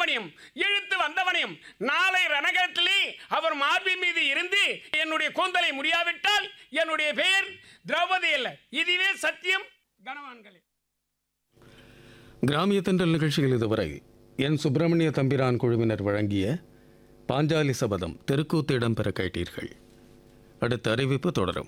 வந்தவனையும் இழுத்து வந்தவனையும் நாளை ரணகத்திலே அவர் மார்பின் மீது இருந்து என்னுடைய கூந்தலை முடியாவிட்டால் என்னுடைய பெயர் திரௌபதி அல்ல இதுவே சத்தியம் கனவான்களே கிராமிய தென்றல் நிகழ்ச்சியில் இதுவரை என் சுப்பிரமணிய தம்பிரான் குழுவினர் வழங்கிய பாஞ்சாலி சபதம் தெருக்கூத்து இடம்பெற கேட்டீர்கள் அடுத்த அறிவிப்பு தொடரும்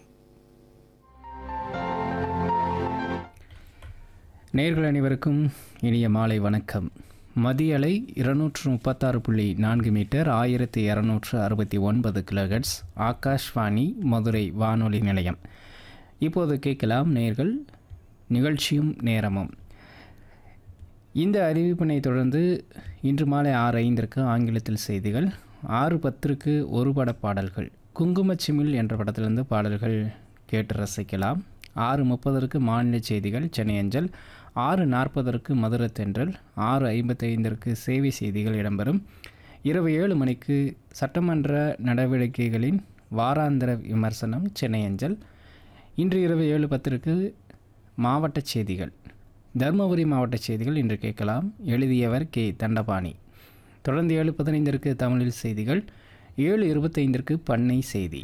நேர்கள் அனைவருக்கும் இனிய மாலை வணக்கம் மதியலை இருநூற்று முப்பத்தாறு புள்ளி நான்கு மீட்டர் ஆயிரத்தி இரநூற்று அறுபத்தி ஒன்பது கிலோஹெட்ஸ் ஆகாஷ்வாணி மதுரை வானொலி நிலையம் இப்போது கேட்கலாம் நேர்கள் நிகழ்ச்சியும் நேரமும் இந்த அறிவிப்பினை தொடர்ந்து இன்று மாலை ஆறு ஐந்திற்கு ஆங்கிலத்தில் செய்திகள் ஆறு பத்திற்கு ஒரு பட பாடல்கள் குங்குமச்சிமிழ் என்ற படத்திலிருந்து பாடல்கள் கேட்டு ரசிக்கலாம் ஆறு முப்பதற்கு மாநில செய்திகள் சென்னை அஞ்சல் ஆறு நாற்பதற்கு மதுரை தென்றல் ஆறு ஐம்பத்தைந்திற்கு சேவை செய்திகள் இடம்பெறும் இரவு ஏழு மணிக்கு சட்டமன்ற நடவடிக்கைகளின் வாராந்திர விமர்சனம் சென்னை அஞ்சல் இன்று இரவு ஏழு பத்திற்கு மாவட்ட செய்திகள் தருமபுரி மாவட்ட செய்திகள் இன்று கேட்கலாம் எழுதியவர் கே தண்டபாணி தொடர்ந்து ஏழு பதினைந்திற்கு தமிழில் செய்திகள் ஏழு இருபத்தைந்திற்கு பண்ணை செய்தி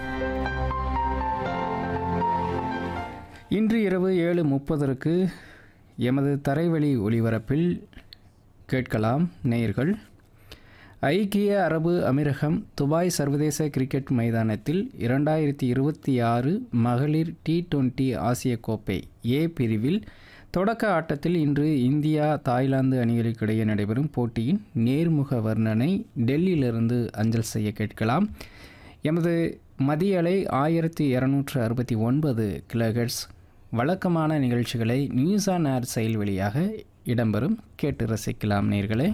இன்று இரவு ஏழு முப்பதற்கு எமது தரைவழி ஒளிபரப்பில் கேட்கலாம் நேயர்கள் ஐக்கிய அரபு அமீரகம் துபாய் சர்வதேச கிரிக்கெட் மைதானத்தில் இரண்டாயிரத்தி இருபத்தி ஆறு மகளிர் டி டுவெண்ட்டி ஆசிய கோப்பை ஏ பிரிவில் தொடக்க ஆட்டத்தில் இன்று இந்தியா தாய்லாந்து அணிகளுக்கிடையே நடைபெறும் போட்டியின் நேர்முக வர்ணனை டெல்லியிலிருந்து அஞ்சல் செய்ய கேட்கலாம் எமது மதிய அலை ஆயிரத்தி இரநூற்று அறுபத்தி ஒன்பது கிலோஹெட்ஸ் வழக்கமான நிகழ்ச்சிகளை நியூஸ் ஆன் ஏர் செயல் வழியாக இடம்பெறும் கேட்டு ரசிக்கலாம் நேர்களே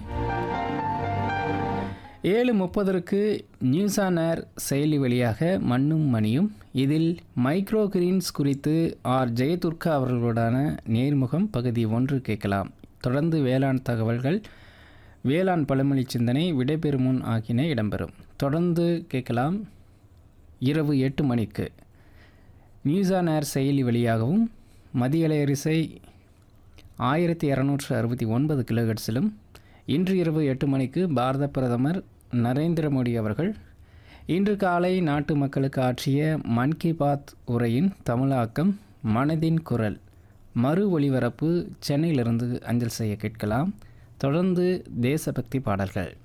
ஏழு முப்பதற்கு நியூஸ் ஆன் ஏர் செயலி வழியாக மண்ணும் மணியும் இதில் மைக்ரோ கிரீன்ஸ் குறித்து ஆர் ஜெயதுர்கா அவர்களுடனான நேர்முகம் பகுதி ஒன்று கேட்கலாம் தொடர்ந்து வேளாண் தகவல்கள் வேளாண் பழமொழி சிந்தனை விடைபெறும் முன் ஆகியன இடம்பெறும் தொடர்ந்து கேட்கலாம் இரவு எட்டு மணிக்கு நியூஸ் ஆன் ஏர் செயலி வழியாகவும் மதிய அலையரிசை ஆயிரத்தி இரநூற்று அறுபத்தி ஒன்பது கிலோஹெட்ஸிலும் இன்று இரவு எட்டு மணிக்கு பாரத பிரதமர் நரேந்திர மோடி அவர்கள் இன்று காலை நாட்டு மக்களுக்கு ஆற்றிய மன் கி பாத் உரையின் தமிழாக்கம் மனதின் குரல் மறு ஒளிபரப்பு சென்னையிலிருந்து அஞ்சல் செய்ய கேட்கலாம் தொடர்ந்து தேசபக்தி பாடல்கள்